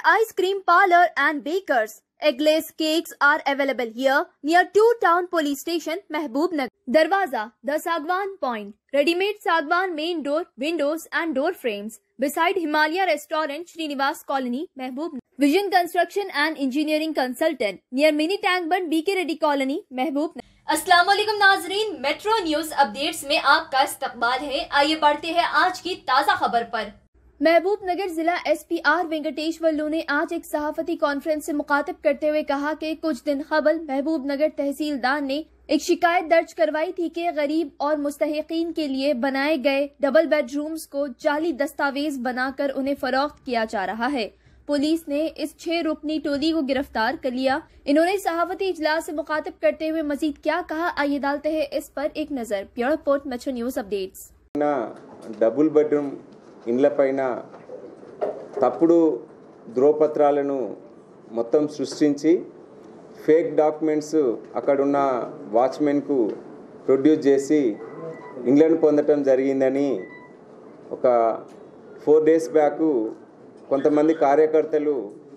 Ice Cream Parlor and Bakers. Eggless cakes are available here near Two Town Police Station, Mehboob Nagar. Darwaza, the Sagwan Point. Ready-made Sagwan main door, windows and door frames. Beside Himalaya Restaurant, Srinivas Colony, Mehboob Nagar. Vision Construction and Engineering Consultant near Mini Tank Bund, BK Reddy Colony, Mehboob Nagar. अस्सलाम वालेकुम नाजरीन metro news updates में आपका इस्तकबाल है आइए बढ़ते हैं आज की ताज़ा खबर पर महबूब नगर जिला एसपी आर वेंकटेश्वर ने आज एक सहाफती कॉन्फ्रेंस से मुखातिब करते हुए कहा कि कुछ दिन कबल महबूब नगर तहसीलदार ने एक शिकायत दर्ज करवाई थी कि गरीब और मुस्तहिकीन के लिए बनाए गए डबल बेडरूम्स को जाली दस्तावेज बनाकर उन्हें फरोख्त किया जा रहा है पुलिस ने इस छह रुकनी टोली को गिरफ्तार कर लिया इन्होंने सहाफती इजलास से मुखातिब करते हुए मजीद क्या कहा आइए डालते हैं इस पर एक नजर pure port metro news updates ఉన్న డబుల్ బెడ్రూమ్ ఇండ్లపైన తప్పుడు ధ్రువపత్రాలను మొత్తం సృష్టించి ఫేక్ డాక్యుమెంట్స్ అక్కడున్న వాచ్మెన్కు ప్రొడ్యూస్ చేసి ఇంగ్లాండ్ పొందటం జరిగిందని ఒక ఫోర్ డేస్ బ్యాక్ కొంతమంది కార్యకర్తలు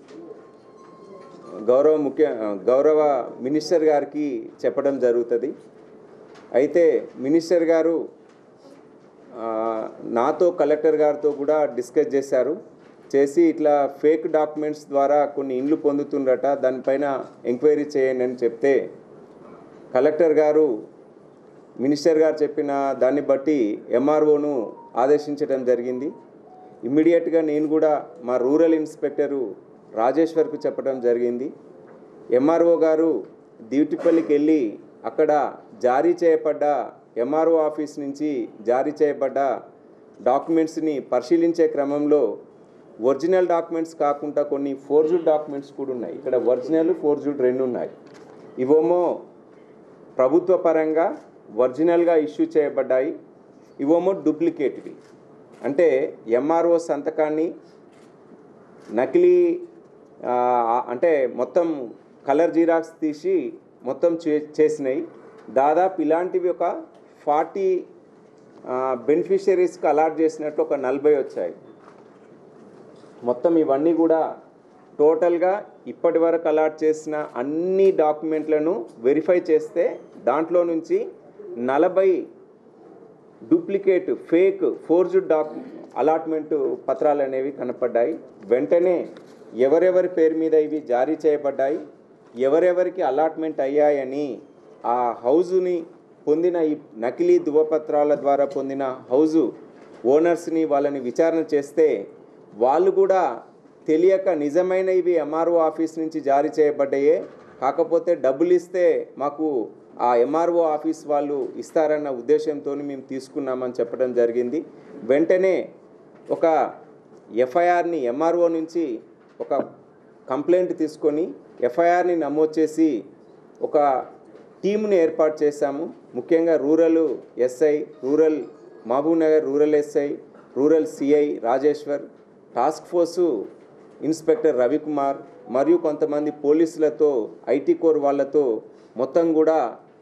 గౌరవ ముఖ్య గౌరవ మినిస్టర్ గారికి చెప్పడం జరుగుతుంది అయితే మినిస్టర్ గారు ఆ, నాతో కలెక్టర్ గారితో కూడా డిస్కస్ చేశారు చేసి ఇట్లా ఫేక్ డాక్యుమెంట్స్ ద్వారా కొన్ని ఇండ్లు పొందుతుండట దానిపైన ఎంక్వైరీ చేయండి అని చెప్తే కలెక్టర్ గారు మినిస్టర్ గారు చెప్పిన దాన్ని బట్టి ఎంఆర్ఓను ఆదేశించడం జరిగింది ఇమ్మీడియట్గా నేను కూడా మా రూరల్ ఇన్స్పెక్టరు రాజేశ్వర్కు చెప్పడం జరిగింది ఎంఆర్ఓ గారు దివిటిపల్లికి వెళ్ళి అక్కడ జారీ చేయబడ్డ ఎంఆర్ఓ ఆఫీస్ నుంచి జారీ చేయబడ్డ డాక్యుమెంట్స్ని పరిశీలించే క్రమంలో ఒరిజినల్ డాక్యుమెంట్స్ కాకుండా కొన్ని ఫోర్జుడ్ డాక్యుమెంట్స్ కూడా ఉన్నాయి ఇక్కడ ఒరిజినల్ ఫోర్జుడ్ రెండు ఉన్నాయి ఇవేమో ప్రభుత్వ పరంగా ఒరిజినల్గా ఇష్యూ చేయబడ్డాయి ఇవేమో డూప్లికేట్వి అంటే ఎంఆర్ఓ సంతకాన్ని నకిలీ ఆ, అంటే మొత్తం కలర్ జీరాక్స్ తీసి మొత్తం చే చేసినాయి దాదాపు ఇలాంటివి ఒక ఫార్టీ బెనిఫిషరీస్కి అలాట్ చేసినట్టు ఒక నలభై వచ్చాయి మొత్తం ఇవన్నీ కూడా టోటల్గా ఇప్పటి వరకు అలాట్ చేసిన అన్ని డాక్యుమెంట్లను వెరిఫై చేస్తే దాంట్లో నుంచి నలభై duplicate fake forged doc allotment పత్రాలు అనేవి కనపడ్డాయి వెంటనే ఎవరెవరి పేరు మీద ఇవి జారీ చేయబడ్డాయి ఎవరెవరికి అలాట్మెంట్ అయ్యాయని ఆ హౌజుని పొందిన ఈ నకిలీ ధృవపత్రాల ద్వారా పొందిన హౌజు ఓనర్స్ని వాళ్ళని విచారణ చేస్తే వాళ్ళు కూడా తెలియక నిజమైన ఇవి ఎంఆర్ఓ ఆఫీస్ నుంచి జారీ చేయబడ్డాయే కాకపోతే డబ్బులు ఇస్తే మాకు ఆ ఎంఆర్ఓ ఆఫీస్ వాళ్ళు ఇస్తారన్న ఉద్దేశంతో మేము తీసుకున్నామని చెప్పడం జరిగింది వెంటనే ఒక ఎఫ్ఐఆర్ని ఎంఆర్ఓ నుంచి ఒక కంప్లైంట్ తీసుకొని ఎఫ్ఐఆర్ని నమోదు చేసి ఒక టీముని ఏర్పాటు చేశాము ముఖ్యంగా rural SI rural Mahabubnagar rural SI rural CI Rajeshwar task force inspector Ravikumar మరియు కొంతమంది పోలీసులతో ఐటీ కోర్ వాళ్ళతో మొత్తం కూడా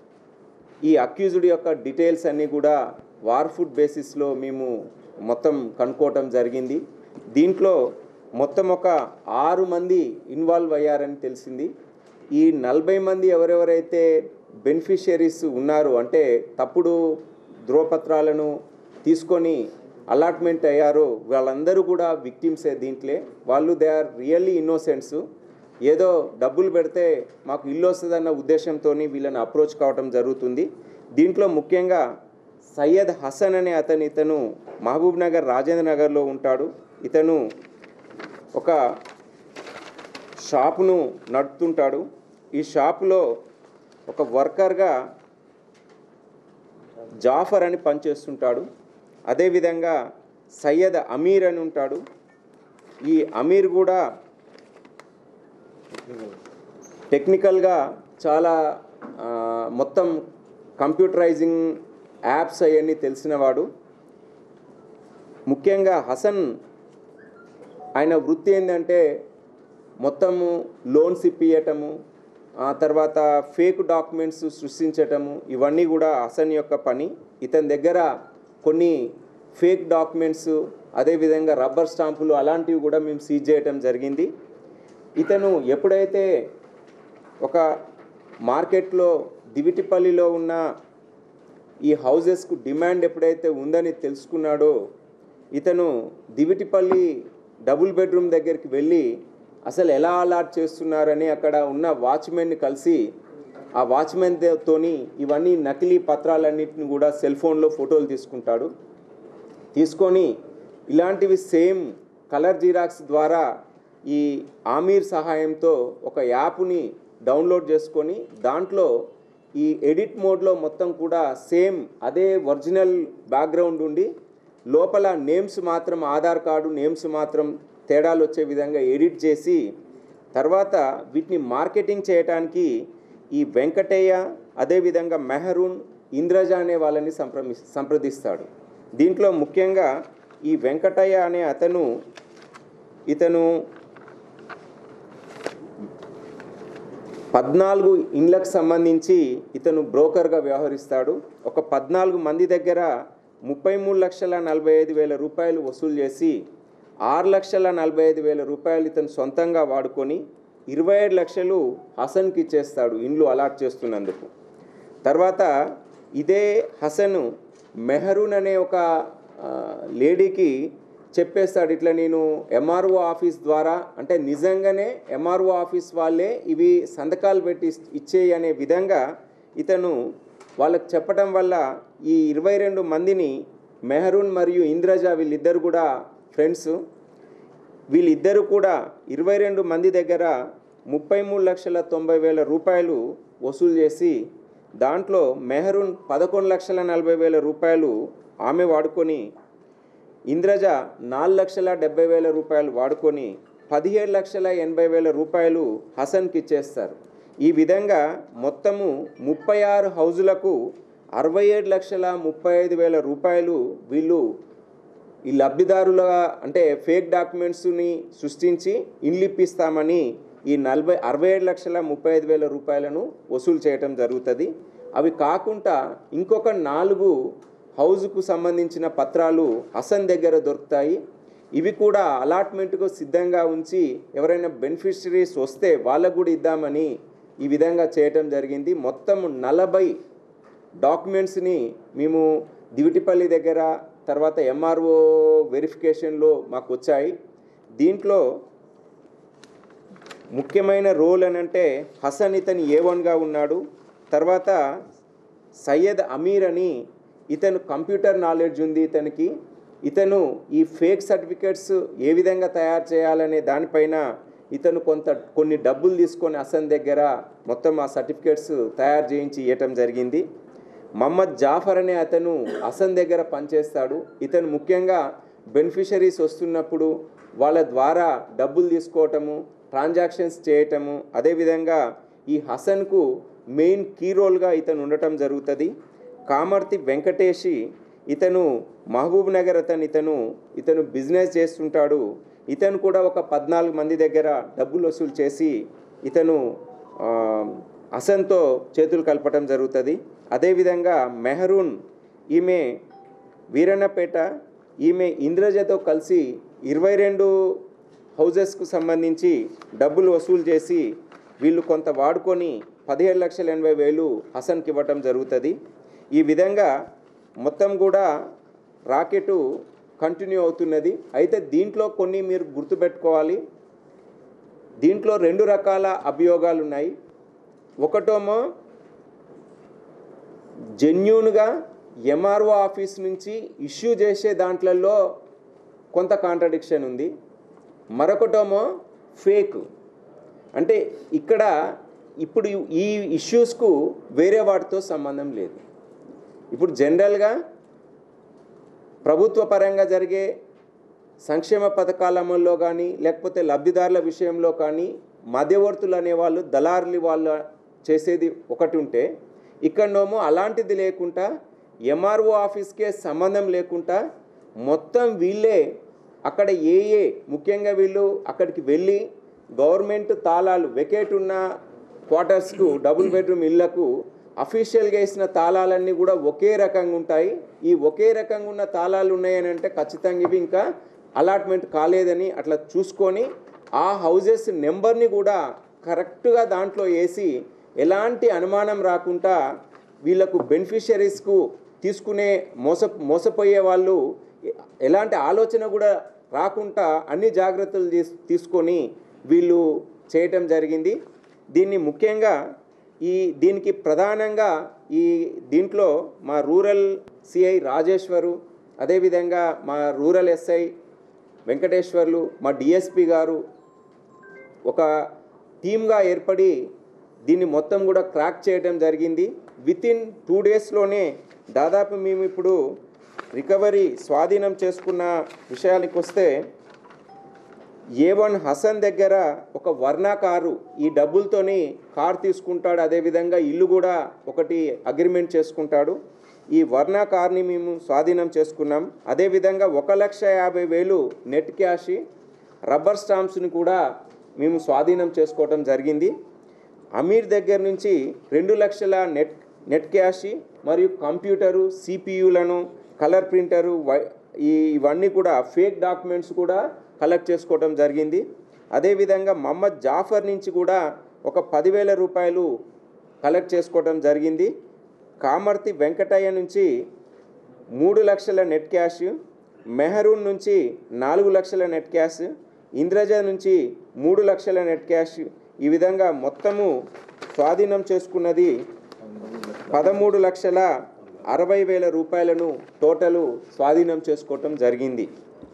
ఈ అక్యూజ్డ్ యొక్క డీటెయిల్స్ అన్నీ కూడా వార్ఫుడ్ బేసిస్లో మేము మొత్తం కనుక్కోవటం జరిగింది దీంట్లో మొత్తం ఒక ఆరు మంది ఇన్వాల్వ్ అయ్యారని తెలిసింది ఈ నలభై మంది ఎవరెవరైతే బెనిఫిషియరీస్ ఉన్నారు అంటే తప్పుడు ధ్రువపత్రాలను తీసుకొని అలాట్మెంట్ అయ్యారో వాళ్ళందరూ కూడా విక్టిమ్సే దీంట్లో వాళ్ళు దే ఆర్ రియల్లీ ఇన్నోసెంట్స్ ఏదో డబ్బులు పెడితే మాకు ఇల్లు వస్తుందన్న ఉద్దేశంతో వీళ్ళని అప్రోచ్ కావటం జరుగుతుంది దీంట్లో ముఖ్యంగా సయ్యద్ హసన్ అనే అతను ఇతను మహబూబ్ నగర్ రాజేంద్ర నగర్లో ఉంటాడు ఇతను ఒక షాపును నడుపుతుంటాడు ఈ షాపులో ఒక వర్కర్గా జాఫర్ అని పనిచేస్తుంటాడు అదేవిధంగా సయ్యద్ అమీర్ అని ఉంటాడు ఈ అమీర్ కూడా టెక్నికల్గా చాలా ఆ, మొత్తం కంప్యూటరైజింగ్ యాప్స్ అవన్నీ తెలిసినవాడు ముఖ్యంగా హసన్ ఆయన వృత్తి ఏంటంటే మొత్తము లోన్స్ ఇప్పియటము ఆ తర్వాత ఫేక్ డాక్యుమెంట్స్ సృష్టించటము ఇవన్నీ కూడా హసన్ యొక్క పని ఇతని దగ్గర కొన్ని ఫేక్ డాక్యుమెంట్స్ అదేవిధంగా రబ్బర్ స్టాంపులు అలాంటివి కూడా మేము సీజ్ చేయటం జరిగింది ఇతను ఎప్పుడైతే ఒక మార్కెట్లో దివిటిపల్లిలో ఉన్న ఈ హౌజెస్కు డిమాండ్ ఎప్పుడైతే ఉందని తెలుసుకున్నాడో ఇతను దివిటిపల్లి డబుల్ బెడ్రూమ్ దగ్గరికి వెళ్ళి అసలు ఎలా అలాట్ చేస్తున్నారని అక్కడ ఉన్న వాచ్మెన్ని కలిసి ఆ వాచ్మెన్ తోని ఇవన్నీ నకిలీ పత్రాలన్నింటిని కూడా సెల్ ఫోన్లో ఫోటోలు తీసుకుంటాడు తీసుకొని ఇలాంటివి సేమ్ కలర్ జిరాక్స్ ద్వారా ఈ ఆమీర్ సహాయంతో ఒక యాప్ని డౌన్లోడ్ చేసుకొని దాంట్లో ఈ ఎడిట్ మోడ్లో మొత్తం కూడా సేమ్ అదే ఒరిజినల్ బ్యాక్గ్రౌండ్ ఉండి లోపల నేమ్స్ మాత్రం ఆధార్ కార్డు నేమ్స్ మాత్రం తేడాలు వచ్చే విధంగా ఎడిట్ చేసి తర్వాత వీటిని మార్కెటింగ్ చేయడానికి ఈ వెంకటయ్య అదేవిధంగా మెహరూన్ ఇంద్రజ అనే వాళ్ళని సంప్రమి సంప్రదిస్తాడు దీంట్లో ముఖ్యంగా ఈ వెంకటయ్య అనే అతను ఇతను పద్నాలుగు ఇండ్లకు సంబంధించి ఇతను బ్రోకర్గా వ్యవహరిస్తాడు ఒక పద్నాలుగు మంది దగ్గర ముప్పై మూడు లక్షల నలభై ఐదు వేల రూపాయలు వసూలు చేసి ఆరు లక్షల నలభై ఐదు వేల రూపాయలు ఇతను సొంతంగా వాడుకొని ఇరవై ఏడు లక్షలు హసన్కి ఇచ్చేస్తాడు ఇండ్లు అలాట్ చేస్తున్నందుకు తర్వాత ఇదే హసన్ మెహరూన్ అనే ఒక ఆ, లేడీకి చెప్పేస్తాడు ఇట్లా నేను ఎంఆర్ఓ ఆఫీస్ ద్వారా అంటే నిజంగానే ఎంఆర్ఓ ఆఫీస్ వాళ్ళే ఇవి సంతకాలు పెట్టి ఇస్- ఇచ్చేయి అనే విధంగా ఇతను వాళ్ళకి చెప్పడం వల్ల ఈ ఇరవై రెండు మందిని మెహరూన్ మరియు ఇంద్రజ వీళ్ళిద్దరు కూడా ఫ్రెండ్స్ వీళ్ళిద్దరూ కూడా ఇరవై రెండు మంది దగ్గర ముప్పై మూడు లక్షల తొంభై వేల రూపాయలు వసూలు చేసి దాంట్లో మెహరూన్ పదకొండు లక్షల నలభై వేల రూపాయలు ఆమె వాడుకొని ఇంద్రజ నాలుగు లక్షల డెబ్బై వేల రూపాయలు వాడుకొని పదిహేడు లక్షల ఎనభై వేల రూపాయలు హసన్కి ఇచ్చేస్తారు ఈ విధంగా మొత్తము ముప్పై ఆరు హౌజులకు అరవై ఏడు లక్షల ముప్పై ఐదు వేల రూపాయలు వీళ్ళు ఈ లబ్ధిదారుల అంటే ఫేక్ డాక్యుమెంట్స్ని సృష్టించి ఇండ్లు ఇప్పిస్తామని ఈ నలభై అరవై ఏడు లక్షల ముప్పై ఐదు వేల రూపాయలను వసూలు చేయటం జరుగుతుంది అవి కాకుండా ఇంకొక నాలుగు హౌజ్కు సంబంధించిన పత్రాలు హసన్ దగ్గర దొరుకుతాయి ఇవి కూడా అలాట్మెంట్కు సిద్ధంగా ఉంచి ఎవరైనా బెనిఫిషరీస్ వస్తే వాళ్ళకు కూడా ఇద్దామని ఈ విధంగా చేయటం జరిగింది మొత్తం నలభై డాక్యుమెంట్స్ని మేము దివిటిపల్లి దగ్గర తర్వాత ఎంఆర్ఓ వెరిఫికేషన్లో మాకు వచ్చాయి దీంట్లో ముఖ్యమైన రోల్ అని అంటే హసన్ ఇతను ఏ వన్గా ఉన్నాడు తర్వాత సయ్యద్ అమీర్ అని ఇతను కంప్యూటర్ నాలెడ్జ్ ఉంది ఇతనికి ఇతను ఈ ఫేక్ సర్టిఫికేట్స్ ఏ విధంగా తయారు చేయాలనే దానిపైన ఇతను కొంత కొన్ని డబ్బులు తీసుకొని హసన్ దగ్గర మొత్తం ఆ సర్టిఫికేట్స్ తయారు చేయించి ఇవ్వటం జరిగింది మహమ్మద్ జాఫర్ అనే అతను హసన్ దగ్గర పనిచేస్తాడు ఇతను ముఖ్యంగా బెనిఫిషరీస్ వస్తున్నప్పుడు వాళ్ళ ద్వారా డబ్బులు తీసుకోవటము ట్రాన్సాక్షన్స్ చేయటము అదేవిధంగా ఈ హసన్కు మెయిన్ కీ రోల్గా ఇతను ఉండటం జరుగుతుంది కామర్తి వెంకటేషి ఇతను మహబూబ్ నగర్ అతను ఇతను ఇతను బిజినెస్ చేస్తుంటాడు ఇతను కూడా ఒక పద్నాలుగు మంది దగ్గర డబ్బులు వసూలు చేసి ఇతను ఆ, హసన్తో చేతులు కలపటం జరుగుతుంది అదేవిధంగా మెహరూన్ ఈమె వీరన్నపేట ఈమె ఇంద్రజతో కలిసి ఇరవై రెండు హౌజెస్కు సంబంధించి డబ్బులు వసూలు చేసి వీళ్ళు కొంత వాడుకొని పదిహేడు లక్షల ఎనభై వేలు హసన్కి ఇవ్వటం జరుగుతుంది ఈ విధంగా మొత్తం కూడా రాకెట్ కంటిన్యూ అవుతున్నది అయితే దీంట్లో కొన్ని మీరు గుర్తుపెట్టుకోవాలి దీంట్లో రెండు రకాల అభియోగాలు ఉన్నాయి ఒకటేమో జెన్యున్గా ఎంఆర్ఓ ఆఫీస్ నుంచి ఇష్యూ చేసే దాంట్లలో కొంత కాంట్రడిక్షన్ ఉంది మరొకటేమో ఫేక్ అంటే ఇక్కడ ఇప్పుడు ఈ ఇష్యూస్కు వేరే వాటితో సంబంధం లేదు ఇప్పుడు జనరల్గా ప్రభుత్వ పరంగా జరిగే సంక్షేమ పథకాల అమల్లో కానీ లేకపోతే లబ్ధిదారుల విషయంలో కానీ మధ్యవర్తులు అనేవాళ్ళు దళారులు వాళ్ళు చేసేది ఒకటి ఉంటే ఇక్కడనేమో అలాంటిది లేకుండా ఎంఆర్ఓ ఆఫీస్కే సంబంధం లేకుండా మొత్తం వీళ్ళే అక్కడ ఏ ఏ ముఖ్యంగా వీళ్ళు అక్కడికి వెళ్ళి గవర్నమెంట్ తాళాలు వెకేట్ ఉన్న క్వార్టర్స్కు డబుల్ బెడ్రూమ్ ఇళ్లకు అఫీషియల్గా వేసిన తాళాలన్నీ కూడా ఒకే రకంగా ఉంటాయి ఈ ఒకే రకంగా ఉన్న తాళాలు ఉన్నాయని అంటే ఖచ్చితంగా ఇవి ఇంకా అలాట్మెంట్ కాలేదని అట్లా చూసుకొని ఆ హౌజెస్ నెంబర్ని కూడా కరెక్ట్గా దాంట్లో వేసి ఎలాంటి అనుమానం రాకుండా వీళ్ళకు బెనిఫిషరీస్కు తీసుకునే మోస మోసపోయే వాళ్ళు ఎలాంటి ఆలోచన కూడా రాకుండా అన్ని జాగ్రత్తలు తీస్ తీసుకొని వీళ్ళు చేయటం జరిగింది దీన్ని ముఖ్యంగా ఈ దీనికి ప్రధానంగా ఈ దీంట్లో మా రూరల్ సిఐ రాజేశ్వరు అదేవిధంగా మా రూరల్ ఎస్ఐ వెంకటేశ్వర్లు మా డిఎస్పి గారు ఒక టీమ్గా ఏర్పడి దీన్ని మొత్తం కూడా క్రాక్ చేయడం జరిగింది విత్ ఇన్ టూ డేస్లోనే దాదాపు మేము ఇప్పుడు రికవరీ స్వాధీనం చేసుకున్న విషయానికి వస్తే ఏ వన్ హసన్ దగ్గర ఒక వర్ణ కారు ఈ డబ్బులతోని కారు తీసుకుంటాడు అదేవిధంగా ఇల్లు కూడా ఒకటి అగ్రిమెంట్ చేసుకుంటాడు ఈ వర్ణ కార్ని మేము స్వాధీనం చేసుకున్నాం అదేవిధంగా ఒక లక్ష యాభై వేలు నెట్ క్యాష్ రబ్బర్ స్టాంప్స్ని కూడా మేము స్వాధీనం చేసుకోవటం జరిగింది అమీర్ దగ్గర నుంచి రెండు లక్షల నెట్ నెట్ క్యాష్ మరియు కంప్యూటరు సిపియులను కలర్ ప్రింటరు వై ఈ ఇవన్నీ కూడా ఫేక్ డాక్యుమెంట్స్ కూడా కలెక్ట్ చేసుకోవడం జరిగింది అదేవిధంగా మహమ్మద్ జాఫర్ నుంచి కూడా ఒక పదివేల రూపాయలు కలెక్ట్ చేసుకోవడం జరిగింది కామర్తి వెంకటయ్య నుంచి మూడు లక్షల నెట్ క్యాష్ మెహరూన్ నుంచి నాలుగు లక్షల నెట్ క్యాష్ ఇంద్రజ నుంచి మూడు లక్షల నెట్ క్యాష్ ఈ విధంగా మొత్తము స్వాధీనం చేసుకున్నది పదమూడు లక్షల అరవై వేల రూపాయలను టోటలు స్వాధీనం చేసుకోవటం జరిగింది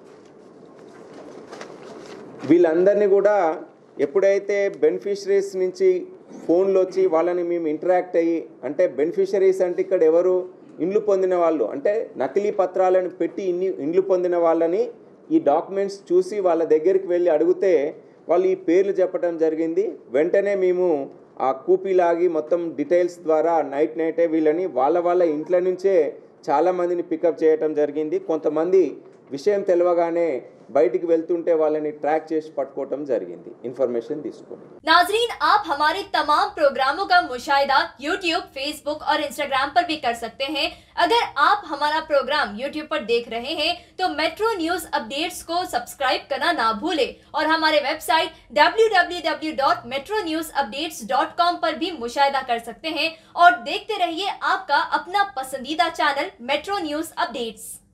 వీళ్ళందరినీ కూడా ఎప్పుడైతే బెనిఫిషరీస్ నుంచి ఫోన్లు వచ్చి వాళ్ళని మేము ఇంటరాక్ట్ అయ్యి అంటే బెనిఫిషరీస్ అంటే ఇక్కడ ఎవరు ఇండ్లు పొందిన వాళ్ళు అంటే నకిలీ పత్రాలను పెట్టి ఇన్ని ఇండ్లు పొందిన వాళ్ళని ఈ డాక్యుమెంట్స్ చూసి వాళ్ళ దగ్గరికి వెళ్ళి అడిగితే వాళ్ళు ఈ పేర్లు చెప్పడం జరిగింది వెంటనే మేము ఆ కూపీ లాగి మొత్తం డీటెయిల్స్ ద్వారా నైట్ నైటే వీళ్ళని వాళ్ళ వాళ్ళ ఇంట్ల నుంచే చాలామందిని పికప్ చేయటం జరిగింది కొంతమంది విషయం తెలియగానే బయటికి వెళ్తుంటే వాళ్ళని ట్రాక్ చేసి పట్టుకోవటం జరిగింది ఇన్ఫర్మేషన్ తీసుకొని नाजरीन आप हमारे तमाम प्रोग्रामों का मुशाहिदा YouTube, Facebook और Instagram पर भी कर सकते हैं अगर आप हमारा प्रोग्राम YouTube पर देख रहे हैं तो मेट्रो न्यूज अपडेट्स को सब्सक्राइब करना ना भूलें और हमारे वेबसाइट www.metronewsupdates.com पर भी मुशाहिदा कर सकते हैं और देखते रहिए आपका अपना पसंदीदा चैनल मेट्रो न्यूज अपडेट्स